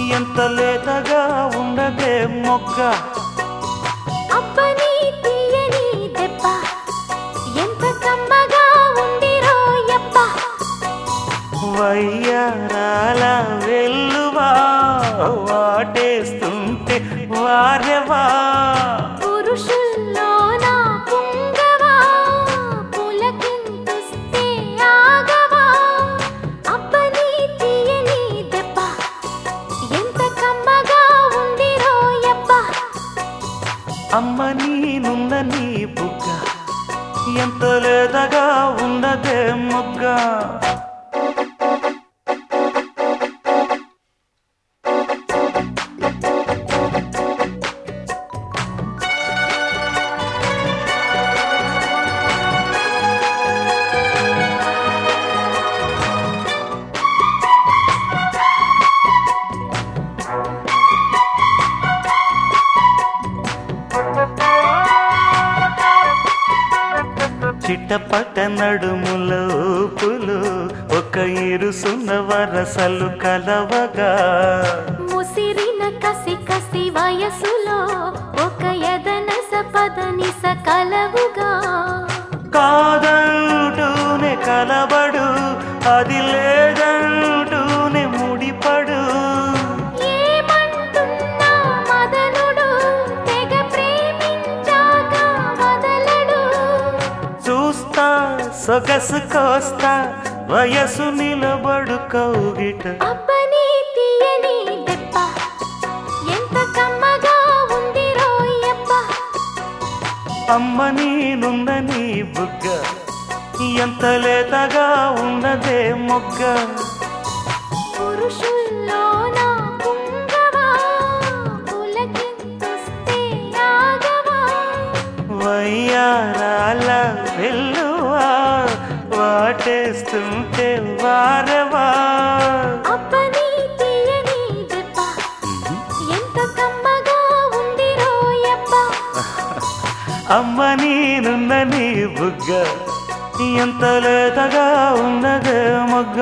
ఎంత లేతగా ఉన్నదే మొగ్గ అబ్బని తీయని దెబ్బ ఎంత కమ్మగా ఉంది రోయప్ప వయ్యారాల వెల్లువా వాటేస్తుంటే వారెవా పురుషుల్లోన పుంగవా పులకింతుస్తే ఆగవా అబ్బని తీయని దెబ్బ ఎంత కమ్మగా ఉంది రోయప్ప అమ్మ నీనున్న నీ బుగ్గ ఎంత లేతగా ఉన్నదే మొగ్గ చిట్టపట నడుముల ఊపులు ఒక ఇరుసున్న వరసలు కలవగా ముసిరిన కసి కసి వయసులో ఒక ఎదనస పదనిస కలవుగా కాదంటూనే కలబడు అది లేదంటూనే ముడిపడు ఏమంటున్నా మదనుడు తెగ ప్రేమించాక వదలడు చూస్తా సొగసు కోస్తా వయసు నిలబడు కౌగిట అబ్బని తీయని దెబ్బ ఎంత కమ్మగా ఉంది రోయప్ప అమ్మ నీనున్న నీ బుగ్గ ఎంత లేతగా ఉన్నదే మొగ్గ పురుషుల్లోన పుంగవా పులకింతుస్తే ఆగవా వయ్యారాల వెల్లువా వాటేస్తుంటే వారవా అబ్బని తీయని దెబ్బ ఎంత కమ్మగా ఉంది రోయప్ప అమ్మ నీనున్న నీ బుగ్గ ఎంత లేతగా ఉన్నదే మొగ్గ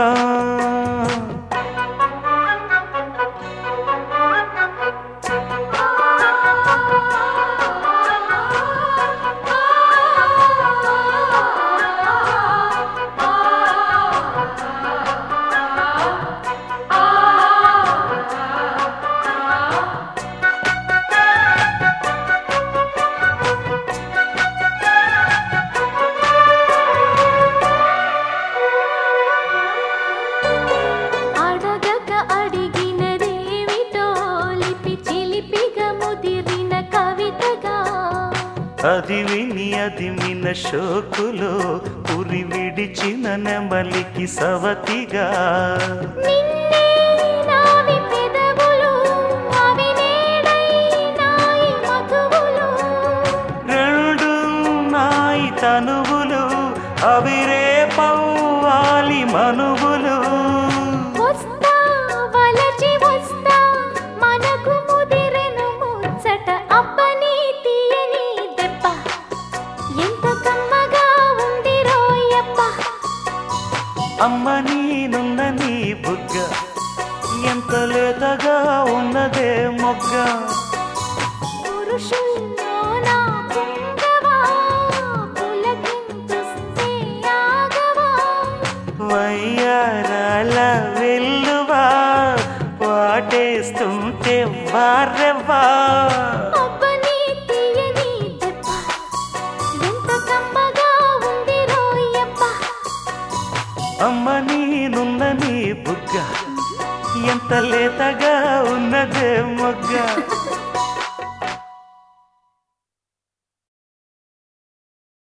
అడగక అడిగినదేమిటో లిపి చిలిపిగా ముదిరిన కవితగా అది విని అది మిన షోకులో ఉరి విడిచిన నెమలికి సవతిగా నిన్నే నావి పెదవులు అవి నేడై నాయి మధువులు రెండు నాయి తనువులు అవి రేపవ్వాలి మనువులు వస్తా వలచి వస్తా మనకు ముదిరెను ముచ్చట అబ్బని తీయని దెబ్బ ఎంత కమ్మగా ఉంది రోయప్ప అమ్మ నీనున్న నీ బుగ్గ ఎంత లేతగా ఉన్నదే మొగ్గ పురుషుల్లోన పుంగవా పులకింతుస్తే ఆగవా వయ్యారాల వెల్లువా వాటేస్తుంటే వారెవ్వా అబ్బని తీయని దెబ్బ ఎంత కమ్మగా ఉంది రోయప్ప అమ్మ నీనున్న నీ బుగ్గ ఎంత లేతగా ఉన్నదే మొగ్గ